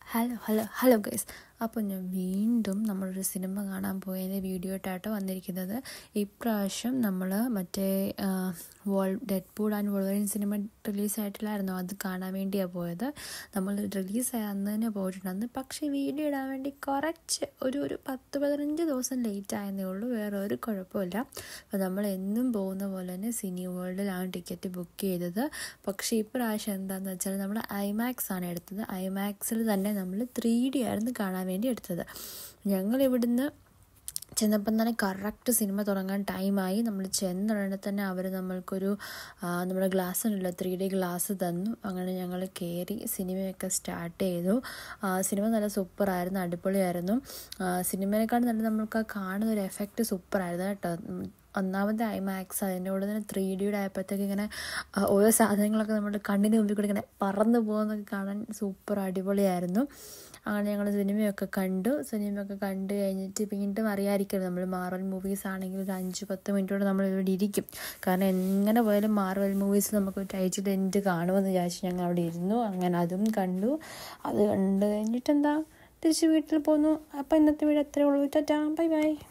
hello hello hello guys അപ്പോൾ ഞാൻ വീണ്ടും നമ്മളൊരു സിനിമ കാണാൻ പോയതിൻ്റെ വീഡിയോ ആയിട്ടാട്ടോ വന്നിരിക്കുന്നത് ഇപ്രാവശ്യം നമ്മൾ മറ്റേ വോൾ Deadpool and Wolverine cinema റിലീസായിട്ടില്ലായിരുന്നോ അത് കാണാൻ വേണ്ടിയാണ് പോയത് നമ്മൾ റിലീസായ അന്ന് തന്നെ പോയിട്ടുണ്ടായിരുന്നു പക്ഷേ വീഡിയോ ഇടാൻ വേണ്ടി കുറച്ച് ഒരു ഒരു പത്ത് പതിനഞ്ച് ദിവസം ലേറ്റ് ആയെന്നേ ഉള്ളൂ വേറെ ഒരു കുഴപ്പമില്ല അപ്പോൾ നമ്മൾ എന്നും പോകുന്ന പോലെ തന്നെ സിനി വേൾഡിലാണ് ടിക്കറ്റ് ബുക്ക് ചെയ്തത് പക്ഷേ ഇപ്രാവശ്യം എന്താണെന്ന് വെച്ചാൽ നമ്മൾ ഐമാക്സ് ആണ് എടുത്തത് ഐമാക്സിൽ തന്നെ നമ്മൾ ത്രീ ഡി ആയിരുന്നു കാണാൻ വേണ്ടി എടുത്തത് ഞങ്ങൾ ഇവിടുന്ന് ചെന്നപ്പം തന്നെ കറക്റ്റ് സിനിമ തുടങ്ങാൻ ടൈമായി നമ്മൾ ചെന്നുടനെ തന്നെ അവർ നമ്മൾക്കൊരു നമ്മുടെ ഗ്ലാസ് ഉണ്ടല്ലോ ത്രീ ഡി ഗ്ലാസ് തന്നു അങ്ങനെ ഞങ്ങൾ കയറി സിനിമയൊക്കെ സ്റ്റാർട്ട് ചെയ്തു സിനിമ നല്ല സൂപ്പറായിരുന്നു അടിപൊളിയായിരുന്നു സിനിമയെക്കാളും നല്ല നമ്മൾക്ക് ആ കാണുന്ന ഒരു എഫക്റ്റ് സൂപ്പറായിരുന്നു കേട്ടോ ഒന്നാമത്തെ ഐമാക്സ് അതിൻ്റെ കൂടെ തന്നെ ത്രീ ഡിയുടെ ആയപ്പോഴത്തേക്ക് ഇങ്ങനെ ഓരോ സാധനങ്ങളൊക്കെ നമ്മുടെ കണ്ണിന് മുമ്പിൽ കൂടെ ഇങ്ങനെ പറന്നു പോകുന്നതൊക്കെ കാണാൻ സൂപ്പർ അടിപൊളിയായിരുന്നു അങ്ങനെ ഞങ്ങൾ സിനിമയൊക്കെ കണ്ടു സിനിമയൊക്കെ കണ്ടു കഴിഞ്ഞിട്ട് വീണ്ടും അറിയാതിരിക്കരുത് നമ്മൾ മാർവൽ മൂവീസ് ആണെങ്കിൽ ഒരു അഞ്ച് പത്ത് മിനിറ്റോടെ നമ്മൾ ഇവിടെ ഇരിക്കും കാരണം എങ്ങനെ പോയാലും മാർവൽ മൂവീസ് നമുക്ക് ടൈറ്റിൽ എൻഡ് കാണുമെന്ന് വിചാരിച്ച് ഞങ്ങൾ അവിടെ ഇരുന്നു അങ്ങനെ അതും കണ്ടു അത് കണ്ടു കഴിഞ്ഞിട്ട് എന്താ തിരിച്ച് വീട്ടിൽ പോന്നു അപ്പോൾ ഇന്നത്തെ വീഡിയോ എത്രയേ ഉള്ളൂ ടാറ്റാ ബൈ ബൈ